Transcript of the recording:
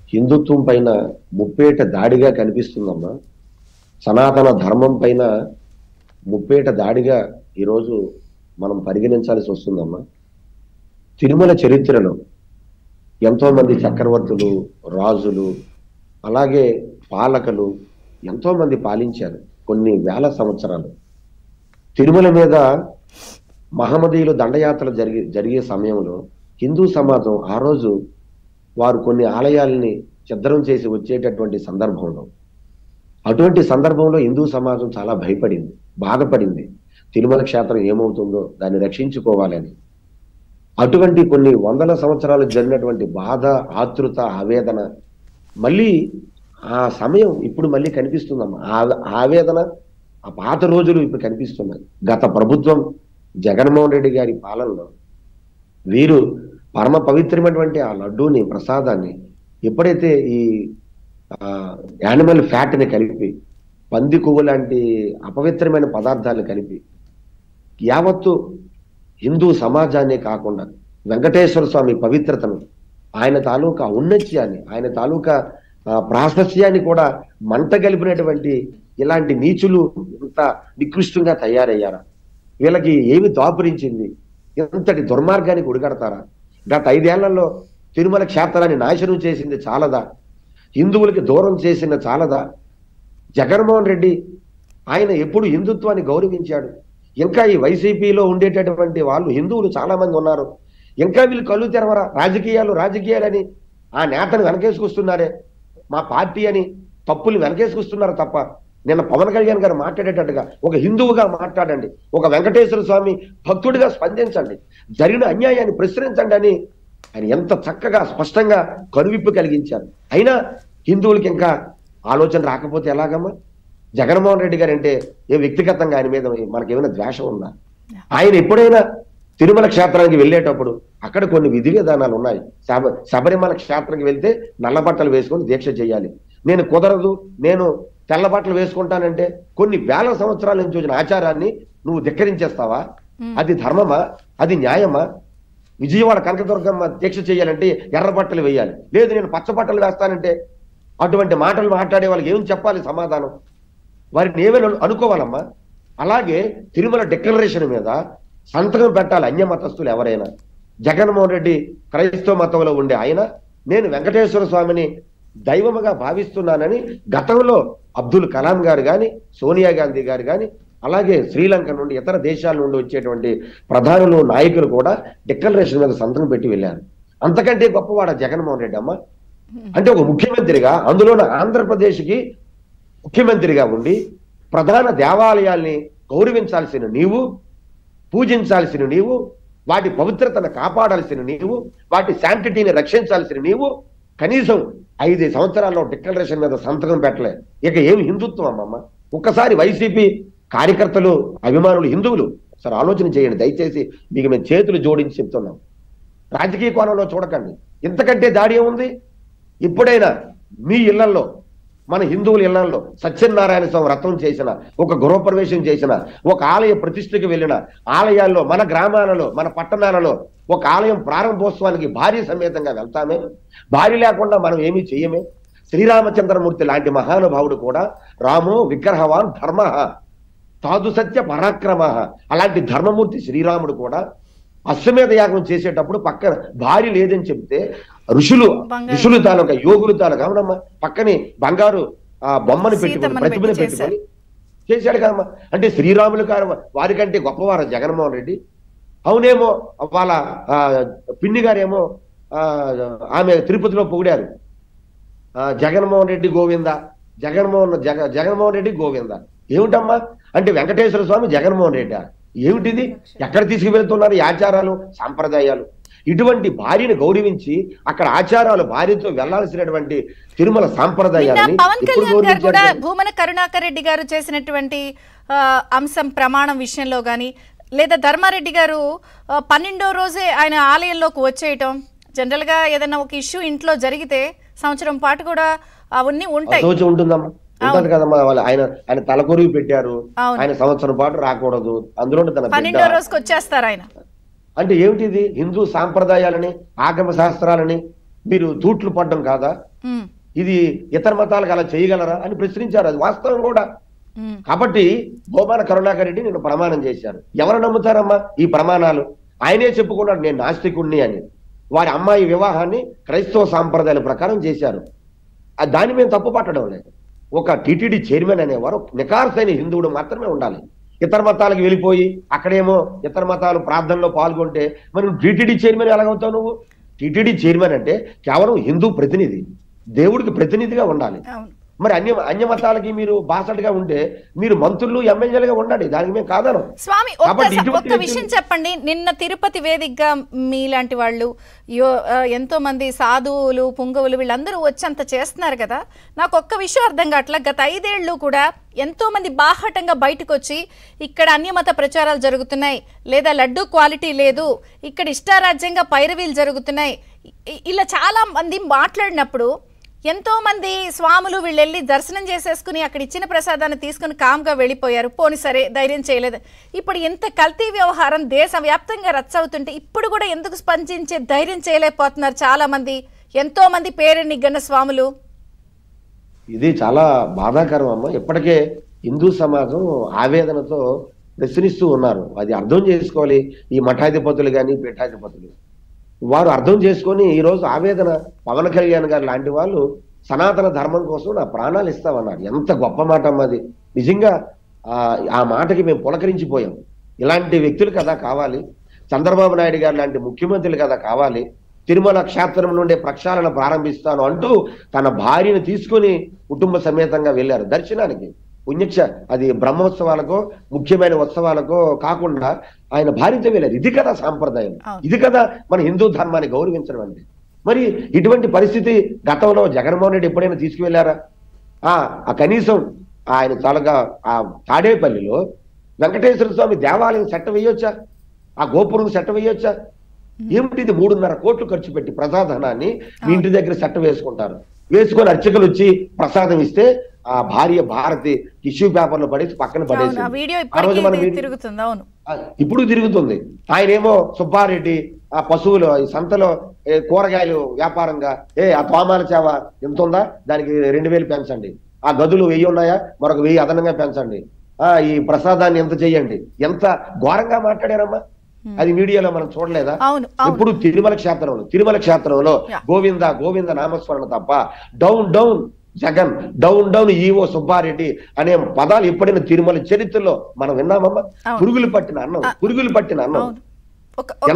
హిందుత్వం పైన ముప్పేట దాడిగా కనిపిస్తుందమ్మా సనాతన ధర్మం పైన ముప్పేట దాడిగా ఈరోజు మనం పరిగణించాల్సి వస్తుందమ్మా తిరుమల చరిత్రలో ఎంతో మంది చక్రవర్తులు రాజులు అలాగే పాలకులు ఎంతో మంది పాలించారు కొన్ని వేల సంవత్సరాలు తిరుమల మీద మహమ్మదీయులు దండయాత్ర జరిగే జరిగే సమయంలో హిందూ సమాజం ఆ రోజు వారు కొన్ని ఆలయాల్ని ఛిద్రం చేసి వచ్చేటటువంటి సందర్భంలో అటువంటి సందర్భంలో హిందూ సమాజం చాలా భయపడింది బాధపడింది తిరుమల క్షేత్రం ఏమవుతుందో దాన్ని రక్షించుకోవాలని అటువంటి కొన్ని వందల సంవత్సరాలు జరిగినటువంటి బాధ ఆతృత ఆవేదన మళ్ళీ ఆ సమయం ఇప్పుడు మళ్ళీ కనిపిస్తుందమ్మా ఆ ఆవేదన ఆ పాత రోజులు ఇప్పుడు కనిపిస్తున్నాయి గత ప్రభుత్వం జగన్మోహన్ రెడ్డి గారి పాలనలో వీరు పరమ పవిత్రమైనటువంటి ఆ లడ్డూని ప్రసాదాన్ని ఎప్పుడైతే ఈ యానిమల్ ఫ్యాట్ని కలిపి పంది కొవ్వు లాంటి అపవిత్రమైన పదార్థాలు కలిపి యావత్తు హిందూ సమాజాన్ని కాకుండా వెంకటేశ్వర స్వామి పవిత్రతను ఆయన తాలూకా ఔన్నత్యాన్ని ఆయన తాలూకా ఆ, ప్రాశస్యాన్ని కూడా మంట కలిపినటువంటి ఇలాంటి నీచులు ఇంత నికృష్టంగా తయారయ్యారా వీళ్ళకి ఏమి దాపురించింది ఎంతటి దుర్మార్గానికి ఉడిగడతారా గత ఐదేళ్లలో తిరుమల క్షేత్రాన్ని నాశనం చేసింది చాలదా హిందువులకి దూరం చేసిన చాలదా జగన్మోహన్ రెడ్డి ఆయన ఎప్పుడు హిందుత్వాన్ని గౌరవించాడు ఇంకా ఈ వైసీపీలో ఉండేటటువంటి వాళ్ళు హిందువులు చాలా మంది ఉన్నారు ఇంకా వీళ్ళు కళ్ళు తెరవరా రాజకీయాలు రాజకీయాలని ఆ నేతను వెనకేసుకొస్తున్నారే మా పార్టీ అని తప్పులు వెనకేసుకొస్తున్నారు తప్ప నిన్న పవన్ కళ్యాణ్ గారు మాట్లాడేటట్టుగా ఒక హిందువుగా మాట్లాడండి ఒక వెంకటేశ్వర స్వామి భక్తుడిగా స్పందించండి జరిగిన అన్యాయాన్ని ప్రశ్నించండి అని ఆయన ఎంత చక్కగా స్పష్టంగా కనువిప్పు కలిగించారు అయినా హిందువులకి ఇంకా ఆలోచన రాకపోతే ఎలాగమ్మా జగన్మోహన్ రెడ్డి గారు అంటే ఏ వ్యక్తిగతంగా ఆయన మీద మనకేమైనా ద్వేషం ఉందా ఆయన ఎప్పుడైనా తిరుమల క్షేత్రానికి వెళ్ళేటప్పుడు అక్కడ కొన్ని విధి విధానాలు ఉన్నాయి శబ శబరిమల క్షేత్రానికి వెళ్తే నల్ల బట్టలు వేసుకొని దీక్ష చేయాలి నేను కుదరదు నేను తెల్ల బట్టలు వేసుకుంటానంటే కొన్ని వేల సంవత్సరాల నుంచి వచ్చిన ఆచారాన్ని నువ్వు ధిక్కరించేస్తావా అది ధర్మమా అది న్యాయమా విజయవాడ కనకదుర్గమ్మ దీక్ష చేయాలంటే ఎర్ర బట్టలు వేయాలి లేదు నేను పచ్చ బట్టలు వేస్తానంటే అటువంటి మాటలు మాట్లాడే వాళ్ళకి ఏం చెప్పాలి సమాధానం వారిని ఏమైనా అనుకోవాలమ్మా అలాగే తిరుమల డిక్లరేషన్ మీద సంతకం పెట్టాలి అన్య మతస్థులు ఎవరైనా జగన్మోహన్ రెడ్డి క్రైస్తవ మతంలో ఉండే ఆయన నేను వెంకటేశ్వర స్వామిని దైవముగా భావిస్తున్నానని గతంలో అబ్దుల్ కలాం గారు కానీ సోనియా గాంధీ గారు కానీ అలాగే శ్రీలంక నుండి ఇతర దేశాల నుండి వచ్చేటువంటి ప్రధానులు నాయకులు కూడా డిక్లరేషన్ మీద సంతకం పెట్టి వెళ్ళారు అంతకంటే గొప్పవాడ జగన్మోహన్ రెడ్డి అమ్మ అంటే ఒక ముఖ్యమంత్రిగా అందులోన ఆంధ్రప్రదేశ్కి ముఖ్యమంత్రిగా ఉండి ప్రధాన దేవాలయాల్ని గౌరవించాల్సిన నీవు పూజించాల్సిన నీవు వాటి పవిత్రతను కాపాడాల్సిన నీవు వాటి శాంటిటీని రక్షించాల్సిన నీవు కనీసం ఐదు సంవత్సరాల్లో డిక్లరేషన్ మీద సంతకం పెట్టలే ఇక ఏమి హిందుత్వం అమ్మమ్మ ఒక్కసారి వైసీపీ కార్యకర్తలు అభిమానులు హిందువులు సరే ఆలోచన చేయండి దయచేసి మీకు మేము చేతులు జోడించి చెప్తున్నాం రాజకీయ కోణంలో చూడకండి ఇంతకంటే దాడి ఏముంది ఇప్పుడైనా మీ ఇళ్లలో మన హిందువుల ఇళ్లలో సత్యనారాయణ స్వామి వ్రతం చేసిన ఒక గృహప్రవేశం చేసిన ఒక ఆలయ ప్రతిష్టకి వెళ్ళిన ఆలయాల్లో మన గ్రామాలలో మన పట్టణాలలో ఒక ఆలయం ప్రారంభోత్సవానికి భారీ సమేతంగా వెళ్తామే భారీ లేకుండా మనం ఏమీ చెయ్యమే శ్రీరామచంద్రమూర్తి లాంటి మహానుభావుడు కూడా రామో విగ్రహవాన్ ధర్మ సాధు సత్య పరాక్రమ అలాంటి ధర్మమూర్తి శ్రీరాముడు కూడా అశ్వమేధ యాగం చేసేటప్పుడు పక్కన భార్య లేదని చెప్తే ఋషులు బంగారు ఋషులు తాలూకా యోగులు తాలూకా అవునమ్మా పక్కనే బంగారు ఆ బొమ్మను పెట్టుకొని సీతమ్మని ప్రతిభను పెట్టి పెట్టుకొని చేశాడు కదమ్మా అంటే శ్రీరాములు గారు వారికంటే గొప్పవారు జగన్మోహన్ రెడ్డి అవునేమో వాళ్ళ ఆ, పిన్ని గారేమో ఆ, ఆమె తిరుపతిలో పొగిడారు ఆ, జగన్మోహన్ రెడ్డి గోవింద జగన్మోహన్ జగ జగన్మోహన్ రెడ్డి గోవింద ఏమిటమ్మా అంటే వెంకటేశ్వర స్వామి జగన్మోహన్ రెడ్డి ఏమిటిది ఎక్కడ తీసుకువెళ్తున్నారు ఈ ఆచారాలు సాంప్రదాయాలు ఇటువంటి భార్యని గౌరవించి అక్కడ ఆచారాలు భార్యతో వెళ్లాల్సినటువంటి తిరుమల నిన్న సాంప్రదాయాన్ని పవన్ ఎప్పుడు కళ్యాణ్ గారు కూడా గౌరవించారు? భూమన కరుణాకర్ రెడ్డి గారు చేసినటువంటి ఆ, అంశం ప్రమాణం విషయంలో గాని లేదా ధర్మారెడ్డి గారు ఆ, పన్నెండో రోజే ఆయన ఆలయంలోకి వచ్చేయటం జనరల్ గా ఏదైనా ఒక ఇష్యూ ఇంట్లో జరిగితే సంవత్సరం పాటు కూడా అవన్నీ ఉంటాయి అసోచి ఉంటుందమ్మా ఉంటుంది కదమ్మా వాళ్ళు ఆయన ఆయన తలకొరివి పెట్టారు అవును. ఆయన సంవత్సరం పాటు రాకూడదు అందులో తన పన్నెండో బిడ్డ రోజుకి వచ్చేస్తారు ఆయన అంటే ఏమిటిది హిందూ సాంప్రదాయాలని ఆగమ శాస్త్రాలని మీరు తూట్లు పడ్డం కాదా ఉమ్, ఇది ఇతర మతాలకు అలా చేయగలరా అని ప్రశ్నించారు అది వాస్తవం కూడా ఉమ్, కాబట్టి గోపాల కరుణాకర్ రెడ్డి నేను ప్రమాణం చేశారు ఎవరు నమ్ముతారమ్మా ఈ ప్రమాణాలు ఆయనే చెప్పుకున్నాడు నేను నాస్తికుణ్ణి అని వారి అమ్మాయి వివాహాన్ని క్రైస్తవ సాంప్రదాయాల ప్రకారం చేశారు ఆ దాన్ని మేము తప్పు పట్టడం లేదు ఒక టిటిడి చైర్మన్ అనేవారు నికార్సైన హిందువుడు మాత్రమే ఉండాలి ఇతర మతాలకు వెళ్ళిపోయి అక్కడేమో ఇతర మతాలు ప్రార్థనలో పాల్గొంటే మరి టిటిడి చైర్మన్ ఎలాగవుతావు నువ్వు టిటిడి చైర్మన్ అంటే కేవలం హిందూ ప్రతినిధి దేవుడికి ప్రతినిధిగా ఉండాలి అవును మరి అన్య అన్య మతాలకి మీరు బాసటగా ఉంటే మీరు మంత్రులు ఎమ్మెల్యేలుగా ఉండండి దానికి మేము కాదనం స్వామి కాబట్టి ఒక్క ఇటువంటి ఒక్క విషయం చెప్పండి నిన్న తిరుపతి వేదికగా మీలాంటి వాళ్ళు యో ఆ, ఎంతో మంది సాధువులు పుంగవులు వీళ్ళందరూ వచ్చి అంత చేస్తున్నారు కదా నాకు ఒక్క విషయం అర్థం కావట్లే గత ఐదేళ్లు కూడా ఎంతో మంది బాహటంగా బయటకు వచ్చి ఇక్కడ అన్యమత ప్రచారాలు జరుగుతున్నాయి లేదా లడ్డు క్వాలిటీ లేదు ఇక్కడ ఇష్టారాజ్యంగా పైరవీలు జరుగుతున్నాయి ఇ- ఇలా చాలా మంది మాట్లాడినప్పుడు ఎంతో మంది స్వాములు వీళ్ళు వెళ్ళి దర్శనం చేసేసుకుని అక్కడ ఇచ్చిన ప్రసాదాన్ని తీసుకుని కామ్గా వెళ్ళిపోయారు పోని సరే ధైర్యం చేయలేదు ఇప్పుడు ఇంత కల్తీ వ్యవహారం దేశవ్యాప్తంగా రచ్చవుతుంటే ఇప్పుడు కూడా ఎందుకు స్పందించే ధైర్యం చేయలేకపోతున్నారు చాలా మంది ఎంతో మంది పేరెన్ని గన్న స్వాములు ఇది చాలా బాధాకరం అమ్మ ఇప్పటికే హిందూ సమాజం ఆవేదనతో ప్రశ్నిస్తూ ఉన్నారు అది అర్థం చేసుకోవాలి ఈ మఠాధిపతులు కానీ పీఠాధిపతులు వారు అర్థం చేసుకొని ఈ రోజు ఆవేదన పవన్ కళ్యాణ్ గారు లాంటి వాళ్ళు సనాతన ధర్మం కోసం నా ప్రాణాలు ఇస్తామన్నారు ఎంత గొప్ప మాట అమ్మ అది నిజంగా ఆ ఆ మాటకి మేము పులకరించిపోయాం ఇలాంటి వ్యక్తులు కదా కావాలి చంద్రబాబు నాయుడు గారు లాంటి ముఖ్యమంత్రులు కదా కావాలి తిరుమల క్షేత్రం నుండి ప్రక్షాళన ప్రారంభిస్తాను అంటూ తన భార్యను తీసుకొని కుటుంబ సమేతంగా వెళ్ళారు దర్శనానికి పుణ్యక్ష అది బ్రహ్మోత్సవాలకో ముఖ్యమైన ఉత్సవాలకో కాకుండా ఆయన భార్యతో వెళ్ళారు ఇది కదా సాంప్రదాయం అవును. ఇది కదా మన హిందూ ధర్మాన్ని గౌరవించడం అంటే మరి ఇటువంటి పరిస్థితి గతంలో జగన్మోహన్ రెడ్డి ఎప్పుడైనా తీసుకువెళ్ళారా ఆ ఆ కనీసం ఆయన చాలగా ఆ తాడేపల్లిలో వెంకటేశ్వర స్వామి దేవాలయం సెట్ట వేయొచ్చా ఆ గోపురం సెట్ట వేయొచ్చా ఏమిటి ఇది మూడున్నర కోట్లు ఖర్చు పెట్టి ప్రసాదనాన్ని మీ ఇంటి దగ్గర సెట్ట వేసుకుంటారు వేసుకొని అర్చకులు వచ్చి ప్రసాదం ఇస్తే ఆ భార్య భారతి టిష్యూ పేపర్లు పడేసి పక్కన అవును పడేసి ఆ వీడియో ఆ రోజు మనం ఇప్పటికీ వీడియో- తిరుగుతుంది అవును ఆ, ఇప్పుడు తిరుగుతుంది ఆయనేమో సుబ్బారెడ్డి ఆ పశువులు ఈ సంతలో ఏ, కూరగాయలు వ్యాపారంగా ఏ ఆ తోమాల చేవ ఎంత ఉందా దానికి రెండు వేలు పెంచండి ఆ గదులు వెయ్యి ఉన్నాయా మరొక వెయ్యి అదనంగా పెంచండి ఆ ఈ ప్రసాదాన్ని ఎంత చెయ్యండి ఎంత ఘోరంగా మాట్లాడారమ్మా అది మీడియాలో మనం చూడలేదా అవును అవును ఇప్పుడు తిరుమల క్షేత్రంలో తిరుమల క్షేత్రంలో యా. గోవింద గోవింద నామస్మరణ తప్ప down down Jagan down down EO Subba Reddy అనే పదాలు ఎప్పుడైనా తిరుమల చరిత్రలో మనం విన్నామమ్మా అవును. పురుగులు పట్టిన అన్నం పురుగులు పట్టిన అన్నం అవును ఒక